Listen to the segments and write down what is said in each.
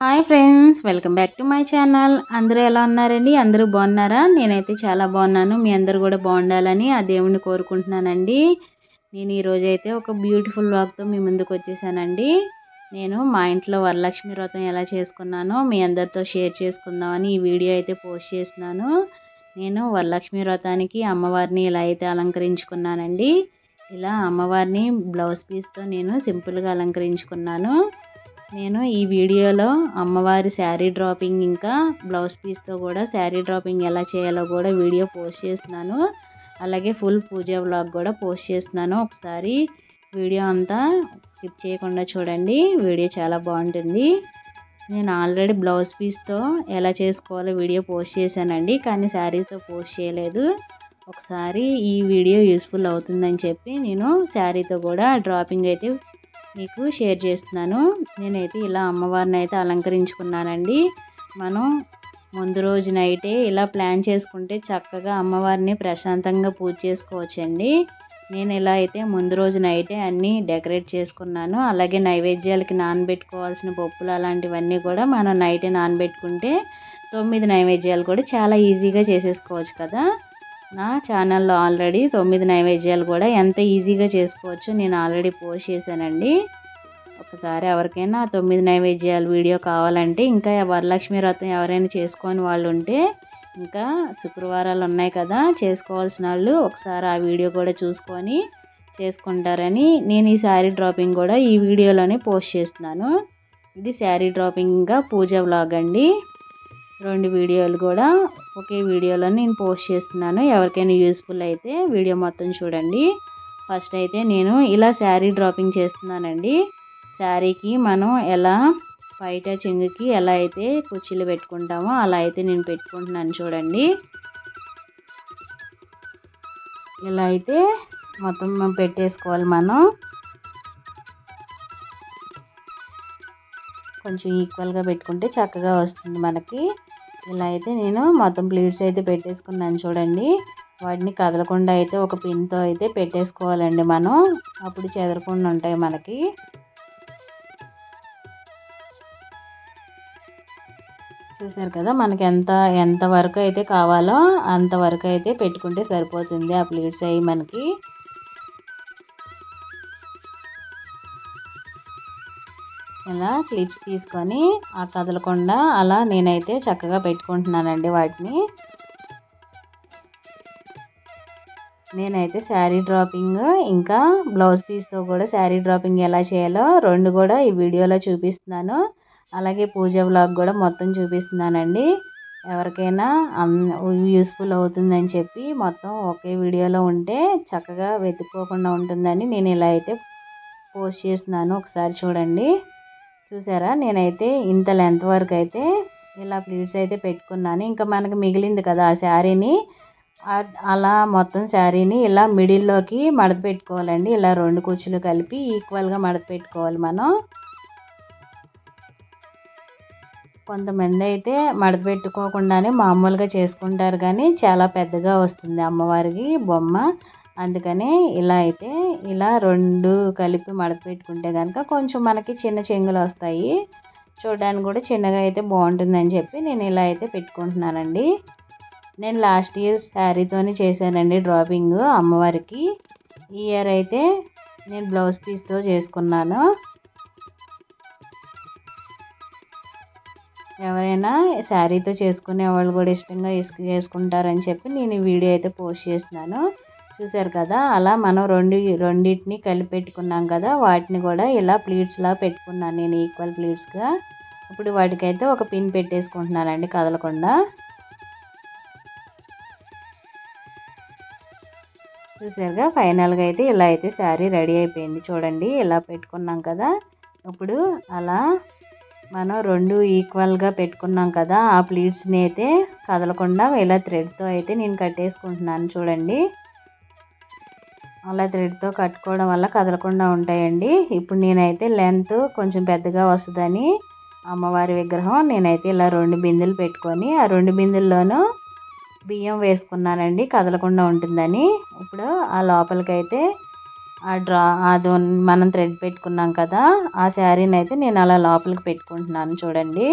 hi friends welcome back to my channel అందరూ ఎలా ఉన్నారండి అందరూ బాగున్నారా నేనైతే చాలా బాగున్నాను మీ అందరూ కూడా బాగుండాలని ఆ దేవుణ్ణి కోరుకుంటున్నానండి నేను ఈరోజు అయితే ఒక బ్యూటిఫుల్ వ్లాగ్తో మీ ముందుకు వచ్చేసానండి నేను మా ఇంట్లో వరలక్ష్మి వ్రతం ఎలా చేసుకున్నానో మీ అందరితో షేర్ చేసుకుందామని ఈ వీడియో అయితే పోస్ట్ చేస్తున్నాను నేను వరలక్ష్మి వ్రతానికి అమ్మవారిని ఇలా అయితే అలంకరించుకున్నానండి ఇలా అమ్మవారిని బ్లౌజ్ పీస్తో నేను సింపుల్గా అలంకరించుకున్నాను నేను ఈ వీడియోలో అమ్మవారి శారీ డ్రాపింగ్ ఇంకా బ్లౌజ్ పీస్తో కూడా శారీ డ్రాపింగ్ ఎలా చేయాలో కూడా వీడియో పోస్ట్ చేస్తున్నాను అలాగే ఫుల్ పూజ వ్లాగ్ కూడా పోస్ట్ చేస్తున్నాను ఒకసారి వీడియో అంతా స్కిప్ చేయకుండా చూడండి వీడియో చాలా బాగుంటుంది నేను ఆల్రెడీ బ్లౌజ్ పీస్తో ఎలా చేసుకోవాలో వీడియో పోస్ట్ చేశానండి కానీ శారీతో పోస్ట్ చేయలేదు ఒకసారి ఈ వీడియో యూస్ఫుల్ అవుతుందని చెప్పి నేను శారీతో కూడా డ్రాపింగ్ అయితే మీకు షేర్ చేస్తున్నాను నేనైతే ఇలా అమ్మవారిని అయితే అలంకరించుకున్నానండి మనం ముందు రోజు నైటే ఇలా ప్లాన్ చేసుకుంటే చక్కగా అమ్మవారిని ప్రశాంతంగా పూజ చేసుకోవచ్చండి నేను ఇలా అయితే ముందు రోజు నైటే అన్నీ డెకరేట్ చేసుకున్నాను అలాగే నైవేద్యాలకి నానబెట్టుకోవాల్సిన పప్పులు అలాంటివన్నీ కూడా మనం నైటే నానబెట్టుకుంటే తొమ్మిది నైవేద్యాలు కూడా చాలా ఈజీగా చేసేసుకోవచ్చు కదా నా ఛానల్లో ఆల్రెడీ తొమ్మిది నైవేద్యాలు కూడా ఎంత ఈజీగా చేసుకోవచ్చు నేను ఆల్రెడీ పోస్ట్ చేశానండి ఒకసారి ఎవరికైనా తొమ్మిది నైవేద్యాలు వీడియో కావాలంటే ఇంకా వరలక్ష్మి వ్రతం ఎవరైనా చేసుకొని వాళ్ళు ఉంటే ఇంకా శుక్రవారాలు ఉన్నాయి కదా చేసుకోవాల్సిన వాళ్ళు ఒకసారి ఆ వీడియో కూడా చూసుకొని చేసుకుంటారని నేను ఈ శారీ డ్రాపింగ్ కూడా ఈ వీడియోలోనే పోస్ట్ చేస్తున్నాను ఇది శారీ డ్రాపింగ్ ఇంకా పూజ వ్లాగ్ అండి రెండు వీడియోలు కూడా ఒకే వీడియోలో నేను పోస్ట్ చేస్తున్నాను ఎవరికైనా యూస్ఫుల్ అయితే వీడియో మొత్తం చూడండి ఫస్ట్ అయితే నేను ఇలా శారీ డ్రాపింగ్ చేస్తున్నానండి శారీకి మనం ఎలా బయట చెంగుకి ఎలా అయితే కుర్చీలు పెట్టుకుంటామో అలా అయితే నేను పెట్టుకుంటున్నాను చూడండి ఇలా అయితే మొత్తం పెట్టేసుకోవాలి మనం కొంచెం ఈక్వల్గా పెట్టుకుంటే చక్కగా వస్తుంది మనకి ఇలా అయితే నేను మొత్తం ప్లీట్స్ అయితే పెట్టేసుకున్నాను చూడండి వాటిని కదలకుండా అయితే ఒక పిన్తో అయితే పెట్టేసుకోవాలండి మనం అప్పుడు చెదరకుండా ఉంటాయి మనకి చూసారు కదా మనకి ఎంత ఎంత వరకు అయితే కావాలో అంత వరకు అయితే పెట్టుకుంటే సరిపోతుంది ఆ ప్లేట్స్ అవి మనకి ఇలా క్లిప్స్ తీసుకొని ఆ కదలకుండా అలా నేనైతే చక్కగా పెట్టుకుంటున్నానండి వాటిని నేనైతే శారీ డ్రాపింగ్ ఇంకా బ్లౌజ్ పీస్తో కూడా శారీ డ్రాపింగ్ ఎలా చేయాలో రెండు కూడా ఈ వీడియోలో చూపిస్తున్నాను అలాగే పూజ వ్లాగ్ కూడా మొత్తం చూపిస్తున్నానండి ఎవరికైనా యూస్ఫుల్ అవుతుందని చెప్పి మొత్తం ఒకే వీడియోలో ఉంటే చక్కగా వెతుక్కోకుండా ఉంటుందని నేను ఇలా అయితే పోస్ట్ చేస్తున్నాను ఒకసారి చూడండి చూసారా నేనైతే ఇంత లెంత్ వరకు అయితే ఇలా ప్లీట్స్ అయితే పెట్టుకున్నాను ఇంకా మనకు మిగిలింది కదా ఆ శారీని అలా మొత్తం శారీని ఇలా మిడిల్లోకి మడత పెట్టుకోవాలండి ఇలా రెండు కుచ్చులు కలిపి ఈక్వల్గా మడత పెట్టుకోవాలి మనం కొంతమంది అయితే మడత పెట్టుకోకుండానే మామూలుగా చేసుకుంటారు కానీ చాలా పెద్దగా వస్తుంది అమ్మవారికి బొమ్మ అందుకని ఇలా అయితే ఇలా రెండు కలిపి మడత పెట్టుకుంటే కనుక కొంచెం మనకి చిన్న చెంగులు వస్తాయి చూడడానికి కూడా చిన్నగా అయితే బాగుంటుందని చెప్పి నేను ఇలా అయితే పెట్టుకుంటున్నానండి నేను లాస్ట్ ఇయర్ శారీతోనే చేశానండి డ్రాపింగ్ అమ్మవారికి ఈ ఇయర్ అయితే నేను బ్లౌజ్ పీస్తో చేసుకున్నాను ఎవరైనా శారీతో చేసుకునే వాళ్ళు కూడా ఇష్టంగా చేసుకుంటారని చెప్పి నేను ఈ వీడియో అయితే పోస్ట్ చేస్తున్నాను చూసారు కదా అలా మనం రెండు రెండింటిని కలిపి పెట్టుకున్నాం కదా వాటిని కూడా ఇలా ప్లీట్స్లా పెట్టుకున్నాను నేను ఈక్వల్ ప్లీట్స్గా ఇప్పుడు వాటికైతే ఒక పిన్ పెట్టేసుకుంటున్నానండి కదలకుండా చూసారుగా ఫైనల్గా అయితే ఇలా అయితే శారీ రెడీ అయిపోయింది చూడండి ఇలా పెట్టుకున్నాం కదా ఇప్పుడు అలా మనం రెండు ఈక్వల్గా పెట్టుకున్నాం కదా ఆ ప్లీట్స్ని అయితే కదలకుండా ఇలా థ్రెడ్తో అయితే నేను కట్టేసుకుంటున్నాను చూడండి అలా థ్రెడ్తో కట్టుకోవడం వల్ల కదలకుండా ఉంటాయండి ఇప్పుడు నేనైతే లెంత్ కొంచెం పెద్దగా వస్తుందని అమ్మవారి విగ్రహం నేనైతే ఇలా రెండు బిందెలు పెట్టుకొని ఆ రెండు బిందెల్లోనూ బియ్యం వేసుకున్నానండి కదలకుండా ఉంటుందని ఇప్పుడు ఆ లోపలికైతే ఆ డ్రా అది ఉన్- మనం థ్రెడ్ పెట్టుకున్నాం కదా ఆ శారీని అయితే నేను అలా లోపలికి పెట్టుకుంటున్నాను చూడండి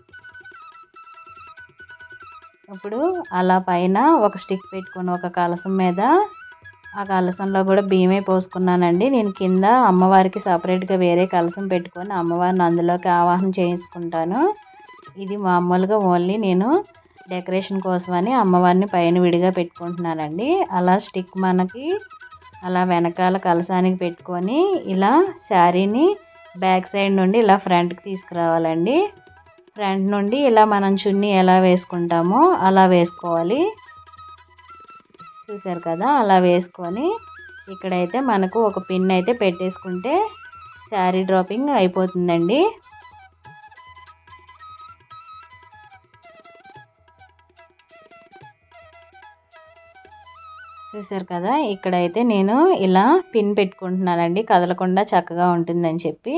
ఇప్పుడు అలా పైన ఒక స్టిక్ పెట్టుకొని ఒక కలసం మీద ఆ కలసంలో కూడా బియ్యమే పోసుకున్నానండి నేను కింద అమ్మవారికి సపరేట్గా వేరే కలసం పెట్టుకొని అమ్మవారిని అందులోకి ఆవాహన చేసుకుంటాను ఇది మామూలుగా ఓన్లీ నేను డెకరేషన్ కోసమని అమ్మవారిని పైన విడిగా పెట్టుకుంటున్నానండి అలా స్టిక్ మనకి అలా వెనకాల కలసానికి పెట్టుకొని ఇలా శారీని బ్యాక్ సైడ్ నుండి ఇలా ఫ్రంట్కి తీసుకురావాలండి ఫ్రంట్ నుండి ఇలా మనం చున్నీ ఎలా వేసుకుంటామో అలా వేసుకోవాలి చూసారు కదా అలా వేసుకొని ఇక్కడైతే మనకు ఒక పిన్ అయితే పెట్టేసుకుంటే శారీ డ్రాపింగ్ అయిపోతుందండి చూసారు కదా ఇక్కడైతే నేను ఇలా పిన్ పెట్టుకుంటున్నానండి కదలకుండా చక్కగా ఉంటుందని చెప్పి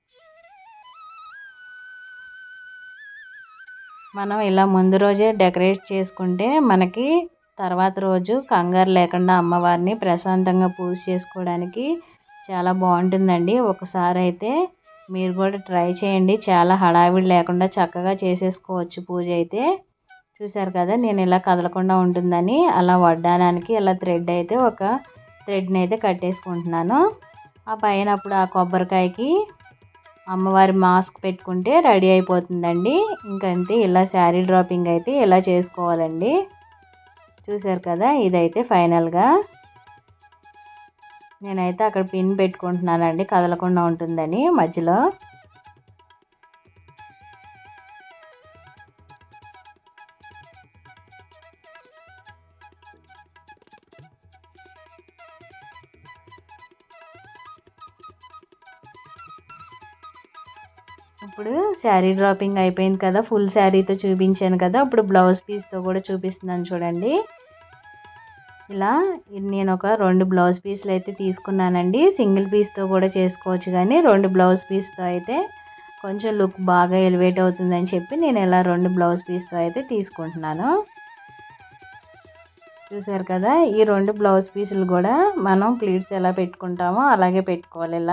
మనం ఇలా ముందు రోజే డెకరేట్ చేసుకుంటే మనకి తర్వాత రోజు కంగారు లేకుండా అమ్మవారిని ప్రశాంతంగా పూజ చేసుకోవడానికి చాలా బాగుంటుందండి ఒకసారి అయితే మీరు కూడా ట్రై చేయండి చాలా హడావిడి లేకుండా చక్కగా చేసేసుకోవచ్చు పూజ అయితే చూసారు కదా నేను ఇలా కదలకుండా ఉంటుందని అలా వడ్డానానికి ఇలా థ్రెడ్ అయితే ఒక థ్రెడ్ని అయితే కట్టేసుకుంటున్నాను ఆ పైన అప్పుడు ఆ కొబ్బరికాయకి అమ్మవారి మాస్క్ పెట్టుకుంటే రెడీ అయిపోతుందండి ఇంకంతే ఇలా శారీ డ్రాపింగ్ అయితే ఇలా చేసుకోవాలండి చూసారు కదా ఇదైతే ఫైనల్గా నేనైతే అక్కడ పిన్ పెట్టుకుంటున్నానండి కదలకుండా ఉంటుందని మధ్యలో ఇప్పుడు శారీ డ్రాపింగ్ అయిపోయింది కదా ఫుల్ శారీతో చూపించాను కదా ఇప్పుడు బ్లౌజ్ పీస్తో కూడా చూపిస్తున్నాను చూడండి ఇలా ఇది నేను ఒక రెండు బ్లౌజ్ పీస్లు అయితే తీసుకున్నానండి సింగిల్ పీస్తో కూడా చేసుకోవచ్చు కానీ రెండు బ్లౌజ్ పీస్తో అయితే కొంచెం లుక్ బాగా ఎలివేట్ అవుతుందని చెప్పి నేను ఇలా రెండు బ్లౌజ్ పీస్తో అయితే తీసుకుంటున్నాను చూసారు కదా ఈ రెండు బ్లౌజ్ పీసులు కూడా మనం ప్లీట్స్ ఎలా పెట్టుకుంటామో అలాగే పెట్టుకోవాలి ఇలా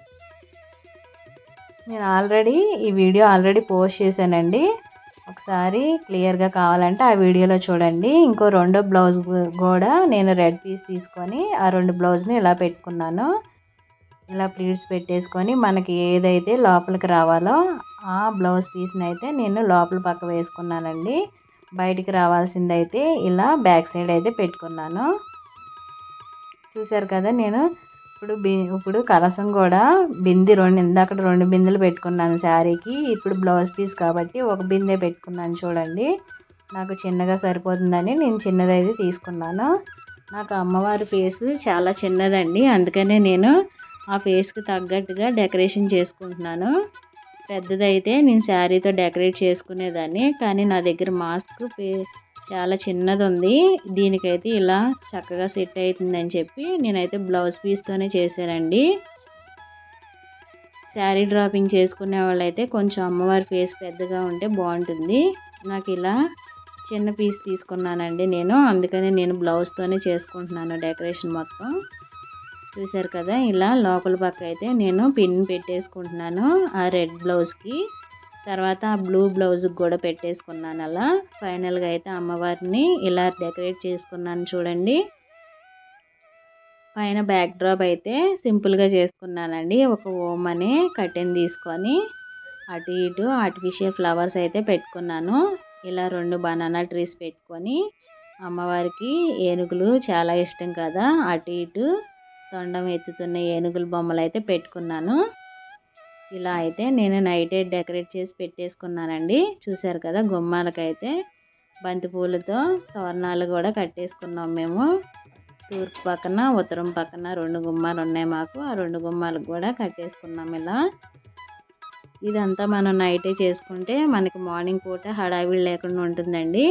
నేను ఆల్రెడీ ఈ వీడియో ఆల్రెడీ పోస్ట్ చేశానండి ఒకసారి క్లియర్గా కావాలంటే ఆ వీడియోలో చూడండి ఇంకో రెండో బ్లౌజ్ కూడా నేను రెడ్ పీస్ తీసుకొని ఆ రెండు బ్లౌజ్ని ఇలా పెట్టుకున్నాను ఇలా ప్లీట్స్ పెట్టేసుకొని మనకి ఏదైతే లోపలికి రావాలో ఆ బ్లౌజ్ పీస్ని అయితే నేను లోపల పక్క వేసుకున్నానండి బయటికి రావాల్సిందైతే ఇలా బ్యాక్ సైడ్ అయితే పెట్టుకున్నాను చూసారు కదా నేను ఇప్పుడు బి ఇప్పుడు కలసం కూడా బింది రెండు ఇందాక రెండు బిందెలు పెట్టుకున్నాను శారీకి ఇప్పుడు బ్లౌజ్ పీస్ కాబట్టి ఒక బిందె పెట్టుకున్నాను చూడండి నాకు చిన్నగా సరిపోతుందని నేను చిన్నదైతే తీసుకున్నాను నాకు అమ్మవారి ఫేస్ చాలా చిన్నదండి అందుకనే నేను ఆ ఫేస్కి తగ్గట్టుగా డెకరేషన్ చేసుకుంటున్నాను పెద్దదైతే నేను శారీతో డెకరేట్ చేసుకునేదాన్ని కానీ నా దగ్గర మాస్క్ ఫే చాలా చిన్నది ఉంది దీనికైతే ఇలా చక్కగా సెట్ అవుతుందని చెప్పి నేనైతే బ్లౌజ్ పీస్తోనే చేశానండి శారీ డ్రాపింగ్ చేసుకునే వాళ్ళైతే కొంచెం అమ్మవారి ఫేస్ పెద్దగా ఉంటే బాగుంటుంది నాకు ఇలా చిన్న పీస్ తీసుకున్నానండి నేను అందుకని నేను బ్లౌజ్తోనే చేసుకుంటున్నాను డెకరేషన్ మొత్తం చూసారు కదా ఇలా లోపల పక్క అయితే నేను పిన్ పెట్టేసుకుంటున్నాను ఆ రెడ్ బ్లౌజ్కి తర్వాత ఆ బ్లూ బ్లౌజ్కి కూడా పెట్టేసుకున్నాను అలా ఫైనల్గా అయితే అమ్మవారిని ఇలా డెకరేట్ చేసుకున్నాను చూడండి పైన బ్యాక్ డ్రాప్ అయితే సింపుల్గా చేసుకున్నానండి ఒక ఓమ్ అనే కట్టెన్ తీసుకొని అటు ఇటు ఆర్టిఫిషియల్ ఫ్లవర్స్ అయితే పెట్టుకున్నాను ఇలా రెండు బనానా ట్రీస్ పెట్టుకొని అమ్మవారికి ఏనుగులు చాలా ఇష్టం కదా అటు ఇటు తొండం ఎత్తుతున్న ఏనుగుల బొమ్మలు అయితే పెట్టుకున్నాను ఇలా అయితే నేను నైటే డెకరేట్ చేసి పెట్టేసుకున్నానండి చూసారు కదా గుమ్మాలకైతే బంతిపూలతో తోరణాలు కూడా కట్టేసుకున్నాం మేము తూర్పు పక్కన ఉత్తరం పక్కన రెండు గుమ్మాలు ఉన్నాయి మాకు ఆ రెండు గుమ్మాలకు కూడా కట్టేసుకున్నాం ఇలా ఇదంతా మనం నైటే చేసుకుంటే మనకి మార్నింగ్ పూట హడావిడి లేకుండా ఉంటుందండి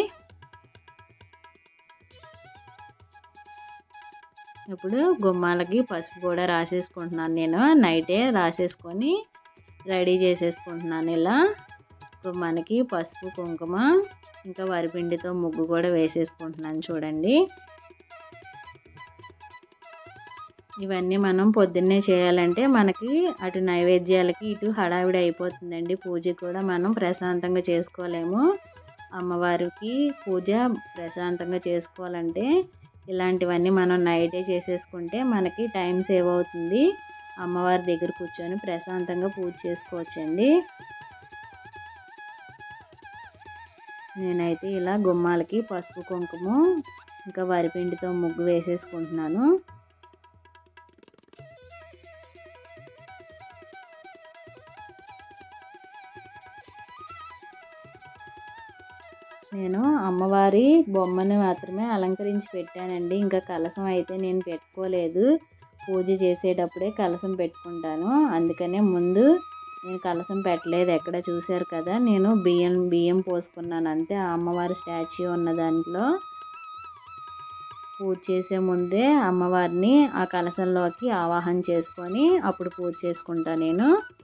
ఇప్పుడు గుమ్మాలకి పసుపు కూడా రాసేసుకుంటున్నాను నేను నైటే రాసేసుకొని రెడీ చేసేసుకుంటున్నాను ఇలా గుమ్మానికి పసుపు కుంకుమ ఇంకా వరిపిండితో ముగ్గు కూడా వేసేసుకుంటున్నాను చూడండి ఇవన్నీ మనం పొద్దున్నే చేయాలంటే మనకి అటు నైవేద్యాలకి ఇటు హడావిడి అయిపోతుందండి పూజ కూడా మనం ప్రశాంతంగా చేసుకోలేము అమ్మవారికి పూజ ప్రశాంతంగా చేసుకోవాలంటే ఇలాంటివన్నీ మనం నైటే చేసేసుకుంటే మనకి టైం సేవ్ అవుతుంది అమ్మవారి దగ్గర కూర్చొని ప్రశాంతంగా పూజ చేసుకోవచ్చండి నేనైతే ఇలా గుమ్మాలకి పసుపు కుంకుమ ఇంకా వరిపిండితో ముగ్గు వేసేసుకుంటున్నాను నేను అమ్మవారి బొమ్మను మాత్రమే అలంకరించి పెట్టానండి ఇంకా కలసం అయితే నేను పెట్టుకోలేదు పూజ చేసేటప్పుడే కలసం పెట్టుకుంటాను అందుకనే ముందు నేను కలసం పెట్టలేదు ఎక్కడ చూశారు కదా నేను బియ్యం బియ్యం పోసుకున్నాను అంతే ఆ అమ్మవారి స్టాచ్యూ ఉన్న దాంట్లో పూజ చేసే ముందే అమ్మవారిని ఆ కలసంలోకి ఆవాహన చేసుకొని అప్పుడు పూజ చేసుకుంటా నేను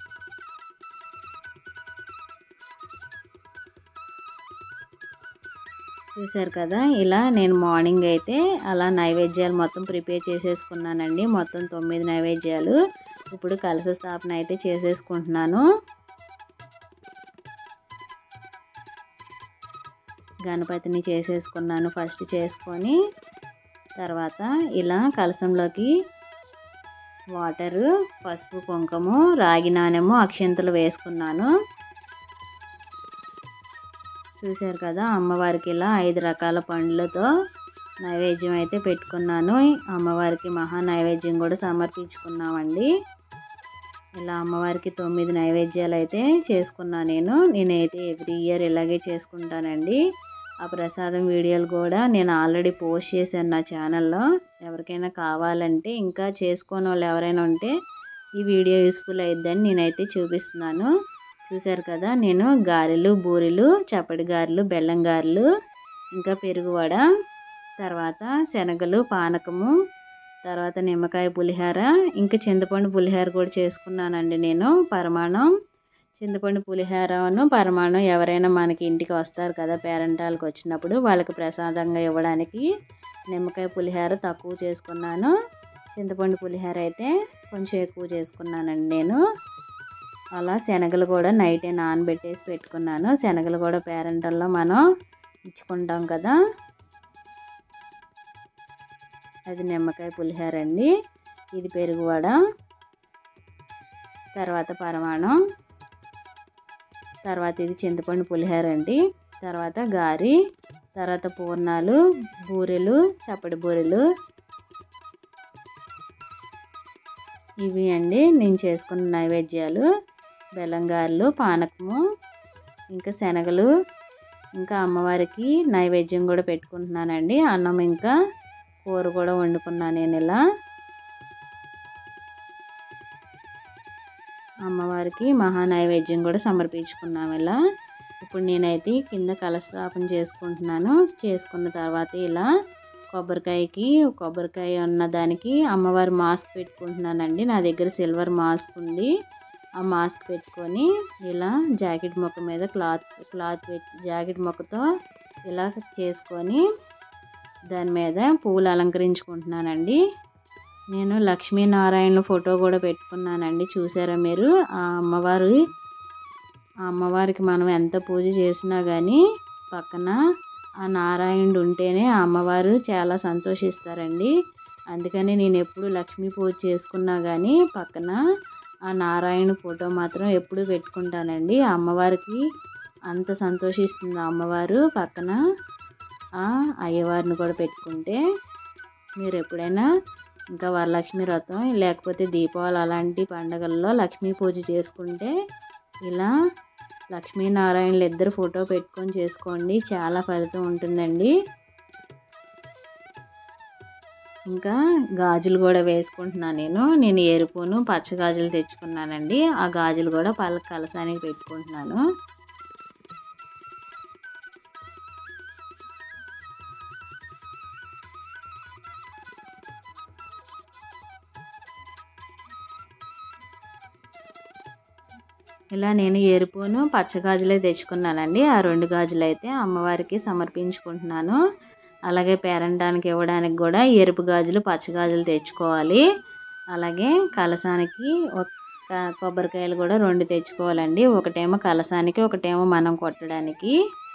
చూసారు కదా ఇలా నేను మార్నింగ్ అయితే అలా నైవేద్యాలు మొత్తం ప్రిపేర్ చేసేసుకున్నానండి మొత్తం తొమ్మిది నైవేద్యాలు ఇప్పుడు కలశ స్థాపన అయితే చేసేసుకుంటున్నాను గణపతిని చేసేసుకున్నాను ఫస్ట్ చేసుకొని తర్వాత ఇలా కలశంలోకి వాటరు పసుపు కుంకుమ రాగి నాణెము అక్షంతలు వేసుకున్నాను చూశారు కదా అమ్మవారికి ఇలా ఐదు రకాల పండ్లతో నైవేద్యం అయితే పెట్టుకున్నాను అమ్మవారికి మహా నైవేద్యం కూడా సమర్పించుకున్నామండి ఇలా అమ్మవారికి తొమ్మిది నైవేద్యాలు అయితే చేసుకున్నాను నేను నేనైతే ఎవ్రీ ఇయర్ ఇలాగే చేసుకుంటానండి ఆ ప్రసాదం వీడియోలు కూడా నేను ఆల్రెడీ పోస్ట్ చేశాను నా ఛానల్లో ఎవరికైనా కావాలంటే ఇంకా చేసుకోని వాళ్ళు ఎవరైనా ఉంటే ఈ వీడియో యూస్ఫుల్ అయిద్దని నేనైతే చూపిస్తున్నాను చూశారు కదా నేను గారెలు బూరెలు చప్పటి గారెలు బెల్లం గారెలు ఇంకా పెరుగు వడ తర్వాత శనగలు పానకము తర్వాత నిమ్మకాయ పులిహార ఇంకా చింతపండు పులిహార కూడా చేసుకున్నానండి నేను పరమాణం చింతపండు పులిహారను పరమాణం ఎవరైనా మనకి ఇంటికి వస్తారు కదా పేరెంటాలకు వచ్చినప్పుడు వాళ్ళకి ప్రసాదంగా ఇవ్వడానికి నిమ్మకాయ పులిహార తక్కువ చేసుకున్నాను చింతపండు పులిహార అయితే కొంచెం ఎక్కువ చేసుకున్నానండి నేను అలా శనగలు కూడా నైటే నానబెట్టేసి పెట్టుకున్నాను శనగలు కూడా పేరెంటల్లో మనం ఇచ్చుకుంటాం కదా అది నిమ్మకాయ పులిహార అండి ఇది పెరుగు వడ తర్వాత పరమాణం తర్వాత ఇది చింతపండు పులిహార అండి తర్వాత గారి తర్వాత పూర్ణాలు బూరెలు చప్పటి బూరెలు ఇవి అండి నేను చేసుకున్న నైవేద్యాలు బెల్లంగారులు పానకము ఇంకా శనగలు ఇంకా అమ్మవారికి నైవేద్యం కూడా పెట్టుకుంటున్నానండి అన్నం ఇంకా కూర కూడా వండుకున్నాను నేను ఇలా అమ్మవారికి మహా నైవేద్యం కూడా సమర్పించుకున్నాము ఇలా ఇప్పుడు నేనైతే కింద కలస్థాపన చేసుకుంటున్నాను చేసుకున్న తర్వాత ఇలా కొబ్బరికాయకి కొబ్బరికాయ ఉన్న దానికి అమ్మవారి మాస్క్ పెట్టుకుంటున్నానండి నా దగ్గర సిల్వర్ మాస్క్ ఉంది ఆ మాస్క్ పెట్టుకొని ఇలా జాకెట్ మొక్క మీద క్లాత్ క్లాత్ పెట్టి జాకెట్ మొక్కతో ఇలా చేసుకొని దాని మీద పువ్వులు అలంకరించుకుంటున్నానండి నేను లక్ష్మీనారాయణ ఫోటో కూడా పెట్టుకున్నానండి చూసారా మీరు ఆ అమ్మవారు ఆ అమ్మవారికి మనం ఎంత పూజ చేసినా కానీ పక్కన ఆ నారాయణుడు ఉంటేనే ఆ అమ్మవారు చాలా సంతోషిస్తారండి అందుకని నేను ఎప్పుడు లక్ష్మీ పూజ చేసుకున్నా కానీ పక్కన ఆ నారాయణ ఫోటో మాత్రం ఎప్పుడు పెట్టుకుంటానండి ఆ అమ్మవారికి అంత సంతోషిస్తుంది ఆ అమ్మవారు పక్కన ఆ అయ్యవారిని కూడా పెట్టుకుంటే మీరు ఎప్పుడైనా ఇంకా వరలక్ష్మి వ్రతం లేకపోతే దీపావళి అలాంటి పండగల్లో లక్ష్మీ పూజ చేసుకుంటే ఇలా లక్ష్మీనారాయణలు ఇద్దరు ఫోటో పెట్టుకొని చేసుకోండి చాలా ఫలితం ఉంటుందండి ఇంకా గాజులు కూడా వేసుకుంటున్నాను నేను నేను ఎరుపును పచ్చ గాజులు తెచ్చుకున్నానండి ఆ గాజులు కూడా పళ్ళ కలసానికి పెట్టుకుంటున్నాను ఇలా నేను ఎరుపును పచ్చ గాజులే తెచ్చుకున్నానండి ఆ రెండు గాజులు అయితే అమ్మవారికి సమర్పించుకుంటున్నాను అలాగే పేరంటానికి ఇవ్వడానికి కూడా ఎరుపు గాజులు పచ్చ గాజులు తెచ్చుకోవాలి అలాగే కలసానికి ఒక కొబ్బరికాయలు కూడా రెండు తెచ్చుకోవాలండి ఒకటేమో కలసానికి ఒకటేమో మనం కొట్టడానికి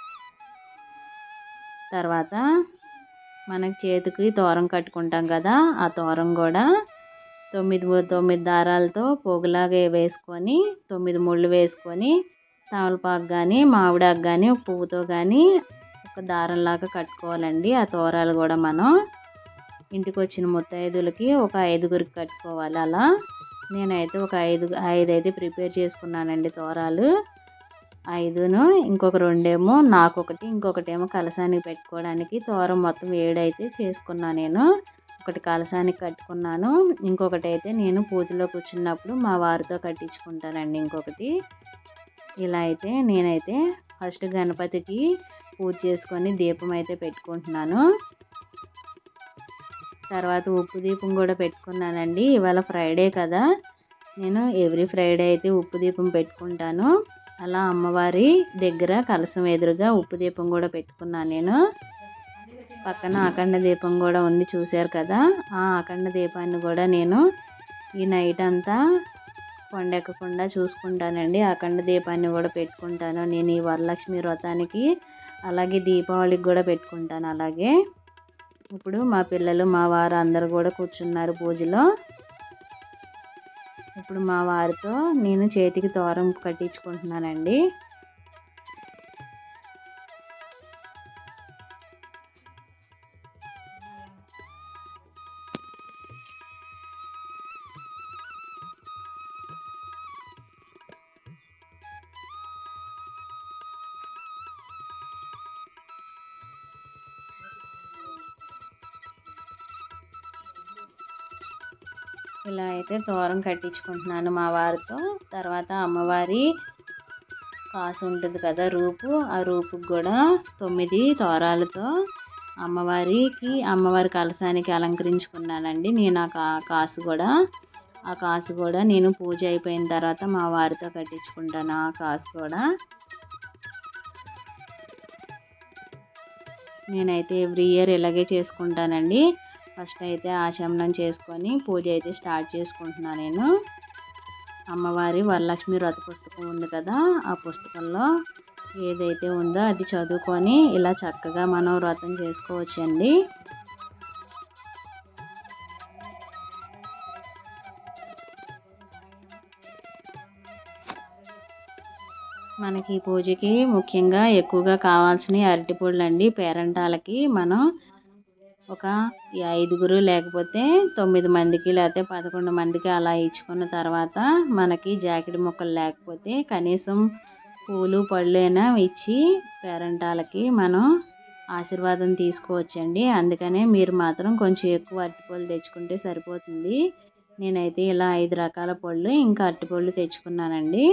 తర్వాత మనకి చేతికి తోరం కట్టుకుంటాం కదా ఆ తోరం కూడా తొమ్మిది తొమ్మిది దారాలతో పోగులాగా వేసుకొని తొమ్మిది ముళ్ళు వేసుకొని తమలపాకు కానీ మామిడాకు కానీ ఒక పువ్వుతో కానీ ఒక దారంలాగా కట్టుకోవాలండి ఆ తోరాలు కూడా మనం ఇంటికి వచ్చిన ముత్తైదులకి ఒక ఐదుగురికి కట్టుకోవాలి అలా నేనైతే ఒక ఐదు ఐదు అయితే ప్రిపేర్ చేసుకున్నానండి తోరాలు ఐదును ఇంకొక రెండేమో నాకు ఒకటి ఇంకొకటేమో కలసానికి పెట్టుకోవడానికి తోరం మొత్తం ఏడైతే చేసుకున్నాను నేను ఒకటి కలసానికి కట్టుకున్నాను ఇంకొకటి అయితే నేను పూజలో కూర్చున్నప్పుడు మా వారితో కట్టించుకుంటానండి ఇంకొకటి ఇలా అయితే నేనైతే ఫస్ట్ గణపతికి పూజ చేసుకొని దీపం అయితే పెట్టుకుంటున్నాను తర్వాత ఉప్పు దీపం కూడా పెట్టుకున్నానండి ఇవాళ ఫ్రైడే కదా నేను ఎవ్రీ ఫ్రైడే అయితే ఉప్పు దీపం పెట్టుకుంటాను అలా అమ్మవారి దగ్గర కలసం ఎదురుగా ఉప్పు దీపం కూడా పెట్టుకున్నాను నేను పక్కన అఖండ దీపం కూడా ఉంది చూశారు కదా ఆ అఖండ దీపాన్ని కూడా నేను ఈ నైట్ అంతా కొండెక్కకుండా చూసుకుంటానండి అఖండ దీపాన్ని కూడా పెట్టుకుంటాను నేను ఈ వరలక్ష్మి వ్రతానికి అలాగే దీపావళికి కూడా పెట్టుకుంటాను అలాగే ఇప్పుడు మా పిల్లలు మా వారు అందరు కూడా కూర్చున్నారు పూజలో ఇప్పుడు మా వారితో నేను చేతికి తోరం కట్టించుకుంటున్నానండి ఇలా అయితే తోరం కట్టించుకుంటున్నాను మా వారితో తర్వాత అమ్మవారి కాసు ఉంటుంది కదా రూపు ఆ రూపుకి కూడా తొమ్మిది తోరాలతో అమ్మవారికి అమ్మవారి కలసానికి అలంకరించుకున్నానండి నేను ఆ కా కాసు కూడా ఆ కాసు కూడా నేను పూజ అయిపోయిన తర్వాత మా వారితో కట్టించుకుంటాను ఆ కాసు కూడా నేనైతే ఎవ్రీ ఇయర్ ఇలాగే చేసుకుంటానండి ఫస్ట్ అయితే ఆశమనం చేసుకొని పూజ అయితే స్టార్ట్ చేసుకుంటున్నాను నేను అమ్మవారి వరలక్ష్మి వ్రత పుస్తకం ఉంది కదా ఆ పుస్తకంలో ఏదైతే ఉందో అది చదువుకొని ఇలా చక్కగా మనం వ్రతం చేసుకోవచ్చండి మనకి ఈ పూజకి ముఖ్యంగా ఎక్కువగా కావాల్సిన అరటిపళ్ళు అండి పేరంటాలకి మనం ఒక ఐదుగురు లేకపోతే తొమ్మిది మందికి లేకపోతే పదకొండు మందికి అలా ఇచ్చుకున్న తర్వాత మనకి జాకెట్ ముక్కలు లేకపోతే కనీసం పూలు పళ్ళు అయినా ఇచ్చి పేరంటాలకి మనం ఆశీర్వాదం తీసుకోవచ్చండి అందుకనే మీరు మాత్రం కొంచెం ఎక్కువ అరటిపళ్ళు తెచ్చుకుంటే సరిపోతుంది నేనైతే ఇలా ఐదు రకాల పళ్ళు ఇంకా అరటిపళ్ళు తెచ్చుకున్నానండి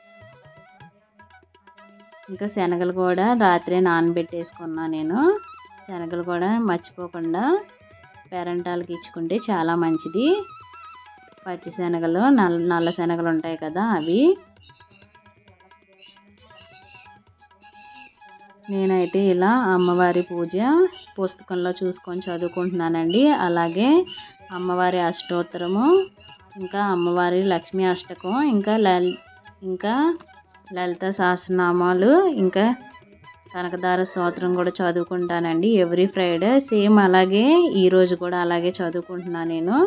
ఇంకా శనగలు కూడా రాత్రే నానబెట్టేసుకున్నాను నేను శనగలు కూడా మర్చిపోకుండా పేరంటాలకి ఇచ్చుకుంటే చాలా మంచిది పచ్చి శనగలు నల్ల నల్ల శనగలు ఉంటాయి కదా అవి నేనైతే ఇలా అమ్మవారి పూజ పుస్తకంలో చూసుకొని చదువుకుంటున్నానండి అలాగే అమ్మవారి అష్టోత్తరము ఇంకా అమ్మవారి లక్ష్మీ అష్టకం ఇంకా లల్ ఇంకా లలిత సహస్రనామాలు ఇంకా కనకదార స్తోత్రం కూడా చదువుకుంటానండి ఎవ్రీ ఫ్రైడే సేమ్ అలాగే ఈరోజు కూడా అలాగే చదువుకుంటున్నాను నేను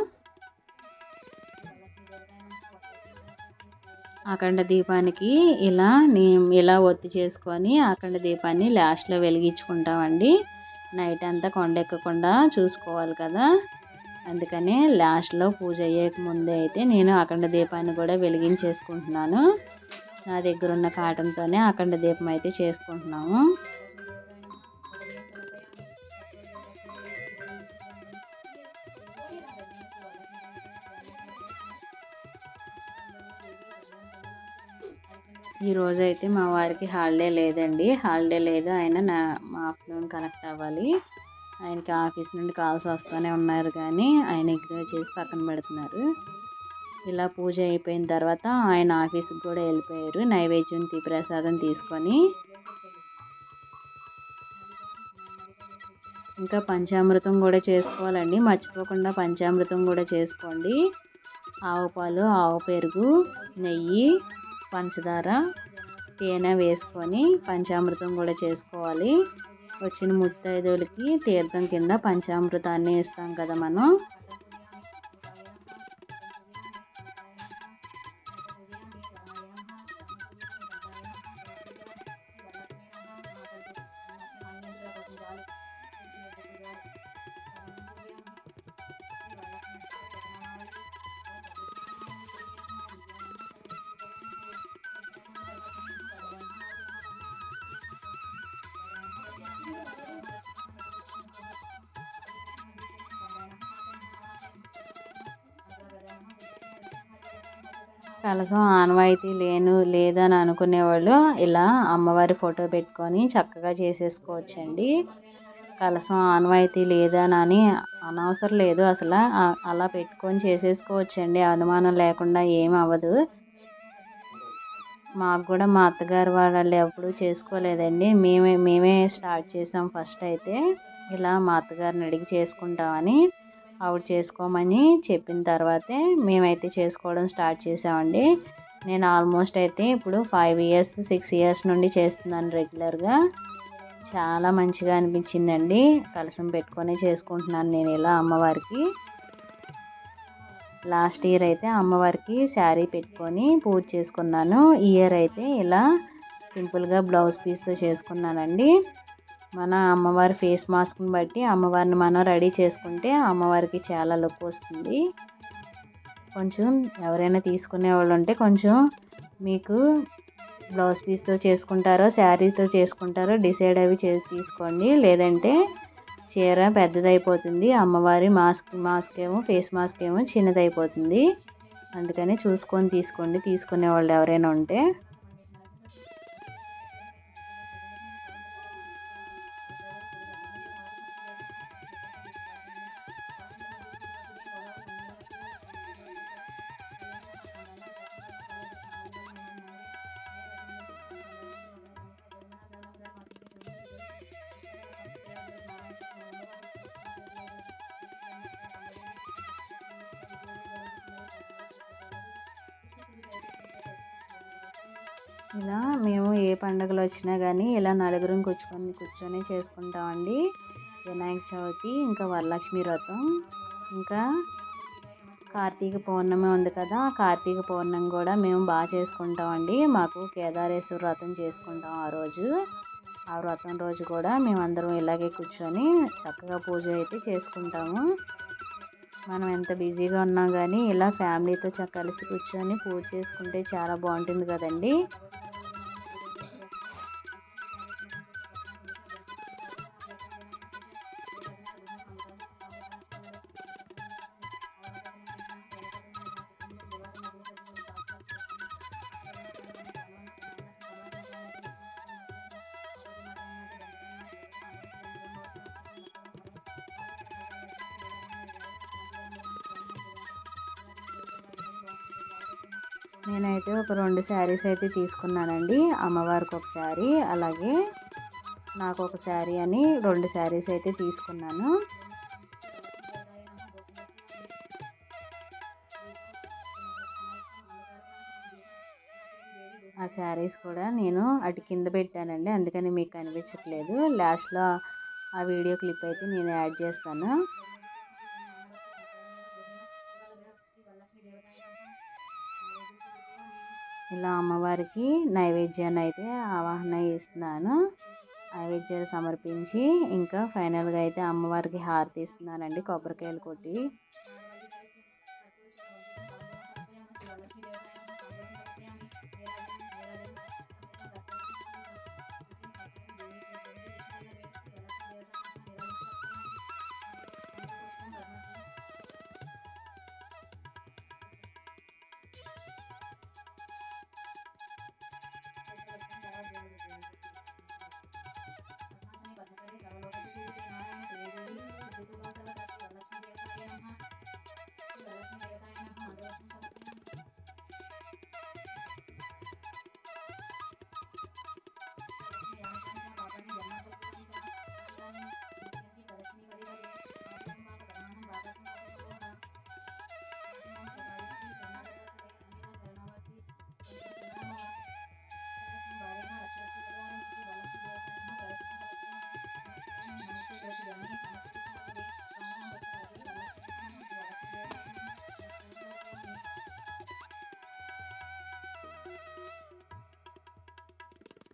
అఖండ దీపానికి ఇలా నేను ఇలా ఒత్తి చేసుకొని అఖండ దీపాన్ని లాస్ట్లో వెలిగించుకుంటామండి నైట్ అంతా కొండెక్కకుండా చూసుకోవాలి కదా అందుకనే లాస్ట్లో పూజ అయ్యేక ముందే అయితే నేను అఖండ దీపాన్ని కూడా వెలిగించేసుకుంటున్నాను నా దగ్గర ఉన్న కాటన్తోనే అఖండ దీపం అయితే చేసుకుంటున్నాము ఈ రోజు అయితే మా వారికి హాలిడే లేదండి హాలిడే లేదు ఆయన నా మా ఆఫ్టర్నూన్ కనెక్ట్ అవ్వాలి ఆయనకి ఆఫీస్ నుండి కాల్స్ వస్తూనే ఉన్నారు కానీ ఆయన ఇగ్నోర్ చేసి పక్కన పెడుతున్నారు ఇలా పూజ అయిపోయిన తర్వాత ఆయన ఆఫీస్కి కూడా వెళ్ళిపోయారు నైవేద్యం తీ ప్రసాదం తీసుకొని ఇంకా పంచామృతం కూడా చేసుకోవాలండి మర్చిపోకుండా పంచామృతం కూడా చేసుకోండి ఆవు పాలు ఆవు పెరుగు నెయ్యి పంచదార తేనె వేసుకొని పంచామృతం కూడా చేసుకోవాలి వచ్చిన ముత్తైదులకి తీర్థం కింద పంచామృతాన్ని ఇస్తాం కదా మనం కలసం ఆనవాయితీ లేను లేదని అనుకునేవాళ్ళు ఇలా అమ్మవారి ఫోటో పెట్టుకొని చక్కగా చేసేసుకోవచ్చండి కలసం ఆనవాయితీ లేదని అనవసరం లేదు అసలు ఆ- అలా పెట్టుకొని చేసేసుకోవచ్చండి అనుమానం లేకుండా ఏం అవ్వదు మాకు కూడా మా అత్తగారు వాళ్ళు ఎప్పుడు చేసుకోలేదండి మేమే మేమే స్టార్ట్ చేసాం ఫస్ట్ అయితే ఇలా మా అత్తగారిని అడిగి చేసుకుంటామని ఆవిడ చేసుకోమని చెప్పిన తర్వాతే మేమైతే చేసుకోవడం స్టార్ట్ చేసామండి నేను ఆల్మోస్ట్ అయితే ఇప్పుడు ఫైవ్ ఇయర్స్ సిక్స్ ఇయర్స్ నుండి చేస్తున్నాను రెగ్యులర్గా చాలా మంచిగా అనిపించిందండి కలసం పెట్టుకొని చేసుకుంటున్నాను నేను ఇలా అమ్మవారికి లాస్ట్ ఇయర్ అయితే అమ్మవారికి శారీ పెట్టుకొని పూజ చేసుకున్నాను ఈ ఇయర్ అయితే ఇలా సింపుల్గా బ్లౌజ్ పీస్తో చేసుకున్నానండి మన అమ్మవారి ఫేస్ మాస్క్ని బట్టి అమ్మవారిని మనం రెడీ చేసుకుంటే అమ్మవారికి చాలా లుక్ వస్తుంది కొంచెం ఎవరైనా తీసుకునే వాళ్ళు ఉంటే కొంచెం మీకు బ్లౌజ్ పీస్తో చేసుకుంటారో శారీతో చేసుకుంటారో డిసైడ్ అవి చేసి తీసుకోండి లేదంటే చీర పెద్దదైపోతుంది అమ్మవారి మాస్క్ మాస్క్ ఏమో ఫేస్ మాస్క్ ఏమో చిన్నదైపోతుంది అందుకని చూసుకొని తీసుకోండి తీసుకునే వాళ్ళు ఎవరైనా ఉంటే ఇలా మేము ఏ పండుగలు వచ్చినా కానీ ఇలా నలుగురం కూర్చొని కూర్చొని చేసుకుంటామండి వినాయక చవితి ఇంకా వరలక్ష్మి వ్రతం ఇంకా కార్తీక పౌర్ణమి ఉంది కదా ఆ కార్తీక పౌర్ణమి కూడా మేము బాగా చేసుకుంటామండి మాకు కేదారేశ్వర వ్రతం చేసుకుంటాం ఆ రోజు ఆ వ్రతం రోజు కూడా మేమందరం ఇలాగే కూర్చొని చక్కగా పూజ అయితే చేసుకుంటాము మనం ఎంత బిజీగా ఉన్నా కానీ ఇలా ఫ్యామిలీతో చ- కలిసి కూర్చొని పూజ చేసుకుంటే చాలా బాగుంటుంది కదండి నేనైతే ఒక రెండు శారీస్ అయితే తీసుకున్నానండి అమ్మవారికి ఒక శారీ అలాగే నాకు ఒక శారీ అని రెండు శారీస్ అయితే తీసుకున్నాను ఆ శారీస్ కూడా నేను అటు కింద పెట్టానండి అందుకని మీకు కనిపించట్లేదు లాస్ట్లో ఆ వీడియో క్లిప్ అయితే నేను యాడ్ చేస్తాను ఇలా అమ్మవారికి నైవేద్యాన్ని అయితే ఆవాహన ఇస్తున్నాను నైవేద్యాలు సమర్పించి ఇంకా ఫైనల్గా అయితే అమ్మవారికి హారతి ఇస్తున్నానండి కొబ్బరికాయలు కొట్టి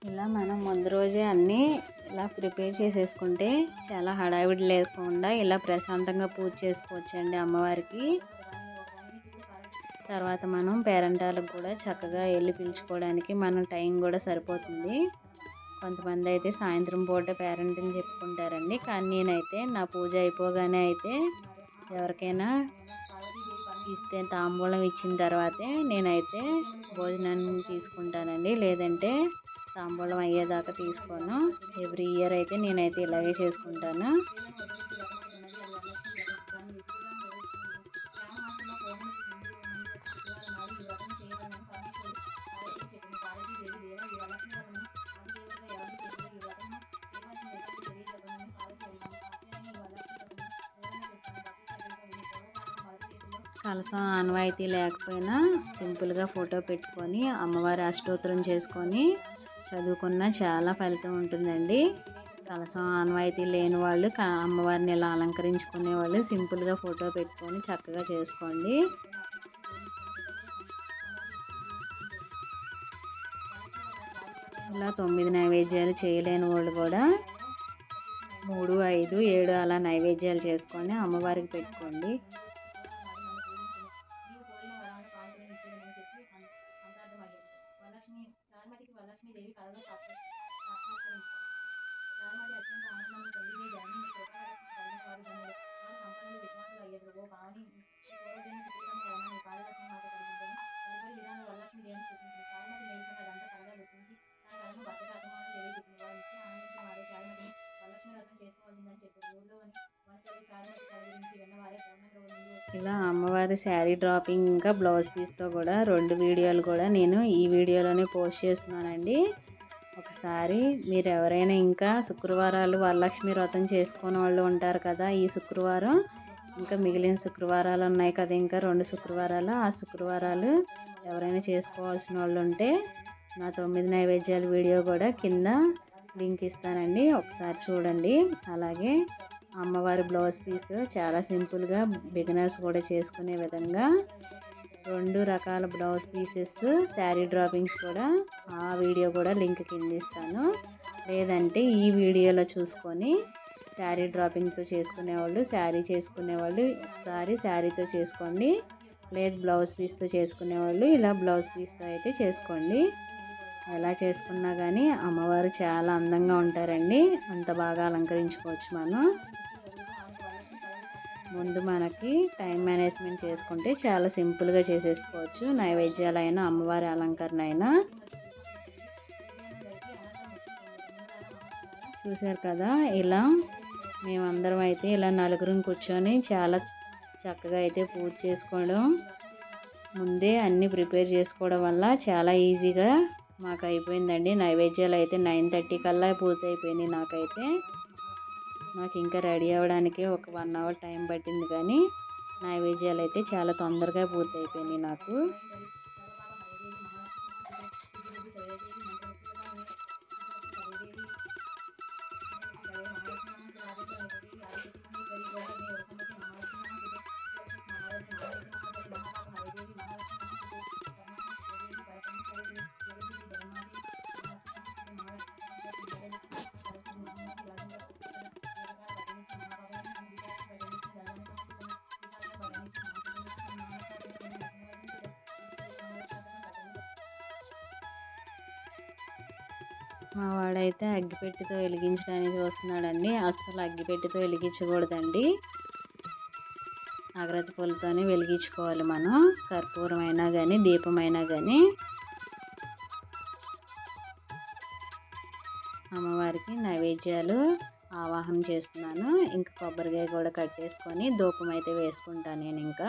ఇలా మనం ముందు రోజే అన్నీ ఇలా ప్రిపేర్ చేసేసుకుంటే చాలా హడావిడి లేకుండా ఇలా ప్రశాంతంగా పూజ చేసుకోవచ్చండి అమ్మవారికి తర్వాత మనం పేరెంటాలకు కూడా చక్కగా వెళ్ళి పిలుచుకోవడానికి మన టైం కూడా సరిపోతుంది కొంతమంది అయితే సాయంత్రం పూట పేరెంట్ని చెప్పుకుంటారండి కానీ నేనైతే నా పూజ అయిపోగానే అయితే ఎవరికైనా ఇస్తే తాంబూలం ఇచ్చిన తర్వాతే నేనైతే భోజనాన్ని తీసుకుంటానండి లేదంటే తాంబూలం అయ్యేదాకా తీసుకోను ఎవ్రీ ఇయర్ అయితే నేనైతే ఇలాగే చేసుకుంటాను కలసం ఆనవాయితీ లేకపోయినా సింపుల్గా ఫోటో పెట్టుకొని అమ్మవారి అష్టోత్తరం చేసుకొని చదువుకున్న చాలా ఫలితం ఉంటుందండి కలసం ఆనవాయితీ లేని వాళ్ళు క- అమ్మవారిని ఇలా అలంకరించుకునే వాళ్ళు సింపుల్గా ఫోటో పెట్టుకొని చక్కగా చేసుకోండి ఇలా తొమ్మిది నైవేద్యాలు చేయలేని వాళ్ళు కూడా మూడు ఐదు ఏడు అలా నైవేద్యాలు చేసుకొని అమ్మవారికి పెట్టుకోండి ఇలా అమ్మవారి శారీ డ్రాపింగ్ ఇంకా బ్లౌజ్ పీస్తో కూడా రెండు వీడియోలు కూడా నేను ఈ వీడియోలోనే పోస్ట్ చేస్తున్నానండి ఒకసారి మీరు ఎవరైనా ఇంకా శుక్రవారాలు వరలక్ష్మి వ్రతం చేసుకునే వాళ్ళు ఉంటారు కదా ఈ శుక్రవారం ఇంకా మిగిలిన శుక్రవారాలు ఉన్నాయి కదా ఇంకా రెండు శుక్రవారాలు ఆ శుక్రవారాలు ఎవరైనా చేసుకోవాల్సిన వాళ్ళు ఉంటే నా తొమ్మిది నైవేద్యాల వీడియో కూడా కింద లింక్ ఇస్తానండి ఒకసారి చూడండి అలాగే అమ్మవారి బ్లౌజ్ పీస్ చాలా సింపుల్గా బిగినర్స్ కూడా చేసుకునే విధంగా రెండు రకాల బ్లౌజ్ పీసెస్ శారీ డ్రాపింగ్స్ కూడా ఆ వీడియో కూడా లింక్ కింద ఇస్తాను లేదంటే ఈ వీడియోలో చూసుకొని శారీ డ్రాపింగ్తో చేసుకునే వాళ్ళు శారీ చేసుకునే వాళ్ళు ఒకసారి శారీతో చేసుకోండి లేదు బ్లౌజ్ పీస్తో చేసుకునే వాళ్ళు ఇలా బ్లౌజ్ పీస్తో అయితే చేసుకోండి ఎలా చేసుకున్నా కానీ అమ్మవారు చాలా అందంగా ఉంటారండి అంత బాగా అలంకరించుకోవచ్చు మనం ముందు మనకి టైం మేనేజ్మెంట్ చేసుకుంటే చాలా సింపుల్గా చేసేసుకోవచ్చు నైవేద్యాలైనా అమ్మవారి అలంకరణ అయినా చూసారు కదా ఇలా మేమందరం అయితే ఇలా నలుగురం కూర్చొని చాలా చక్కగా అయితే పూజ చేసుకోవడం ముందే అన్నీ ప్రిపేర్ చేసుకోవడం వల్ల చాలా ఈజీగా మాకు అయిపోయిందండి నైవేద్యాలు అయితే నైన్ థర్టీ కల్లా పూర్తి అయిపోయింది నాకైతే నాకు ఇంకా రెడీ అవ్వడానికి ఒక వన్ అవర్ టైం పట్టింది కానీ నైవేద్యాలు అయితే చాలా తొందరగా పూర్తి అయిపోయినాయి నాకు మా వాడైతే అగ్గిపెట్టితో వెలిగించడానికి చూస్తున్నాడండి అస్సలు అగ్గిపెట్టితో వెలిగించకూడదండి అగరత్తి పూలతోనే వెలిగించుకోవాలి మనం కర్పూరం అయినా కానీ దీపం అయినా కానీ అమ్మవారికి నైవేద్యాలు ఆవాహన చేస్తున్నాను ఇంకా కొబ్బరికాయ కూడా కట్టేసుకొని ధూపం అయితే వేసుకుంటాను నేను ఇంకా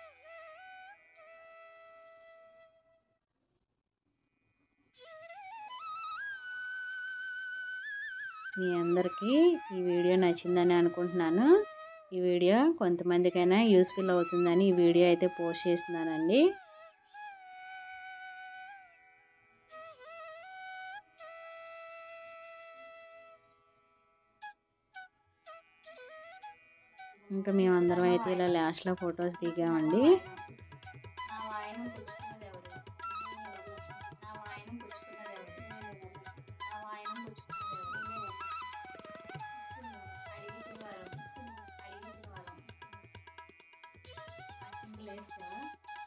మీ అందరికీ ఈ వీడియో నచ్చిందని అనుకుంటున్నాను ఈ వీడియో కొంతమందికైనా యూస్ఫుల్ అవుతుందని ఈ వీడియో అయితే పోస్ట్ చేస్తున్నానండి ఇంకా మేమందరం అయితే ఇలా లాస్ట్లో ఫొటోస్ దిగామండి నా వాయనం పుచ్చుకున్నది ఎవరు నా వాయనం పుచ్చుకున్నది ఎవరు నా లేస్తావా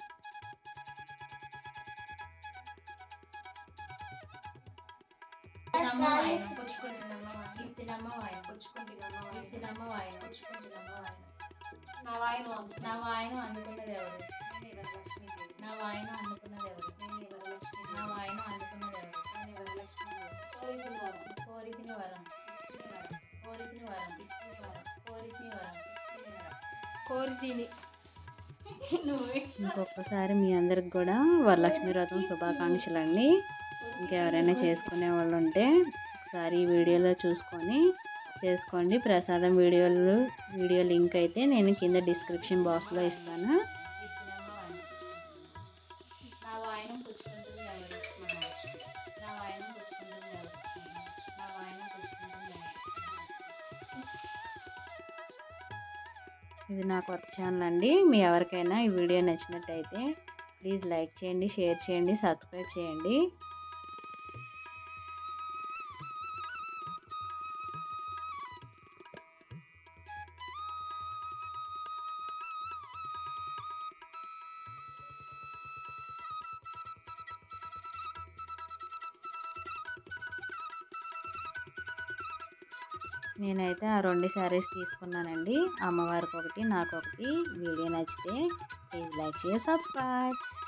ఇస్తున్నమ్మ వాయన పుచ్చుకుంటున్నమ్మ వాయన ఇస్తున్నమ్మ వాయన పుచ్చుకుంటున్నమ్మ వాయన ఇస్తున్నమ్మ వాయన పుచ్చుకుంటున్నమ్మ వాయన నా వాయన నా వాయన అందుకున్నది ఎవరు నేను వరలక్ష్మి నా వాయన అందుకున్నది ఎవరు నేను వరలక్ష్మి నా వాయన అందుకున్నది ఎవరు నేను వరలక్ష్మి కోరికని వరం కోరికని వరం కోరికని వరం ఇస్తుని వరం కోరికని వరం ఇస్తుని వరం కోరితిని నువ్వే ఇంకొకసారి మీ అందరికి కూడా వరలక్ష్మి వ్రతం శుభాకాంక్షలు అండి ఇంకెవరైనా చేసుకునే వాళ్ళు ఉంటే ఒకసారి ఈ వీడియోలో చూసుకొని చేసుకోండి ప్రసాదం వీడియోలు వీడియో లింక్ అయితే నేను కింద డిస్క్రిప్షన్ బాక్స్లో ఇస్తాను నా వాయనం పుచ్చుకుంటుంది ఎవరు నా వాయనం పుచ్చుకుంటుంది ఎవరు నా వాయనం పుచ్చుకుంటుంది ఎవరు ఇది నా కొత్త ఛానల్ అండి మీ ఎవరికైనా ఈ వీడియో నచ్చినట్టయితే ప్లీజ్ లైక్ చేయండి షేర్ చేయండి సబ్స్క్రైబ్ చేయండి నేనైతే ఆ రెండు శారీస్ తీసుకున్నానండి అమ్మవారికి ఒకటి నాకు ఒకటి వీడియో నచ్చితే ప్లీజ్ లైక్ చేసి సబ్స్క్రైబ్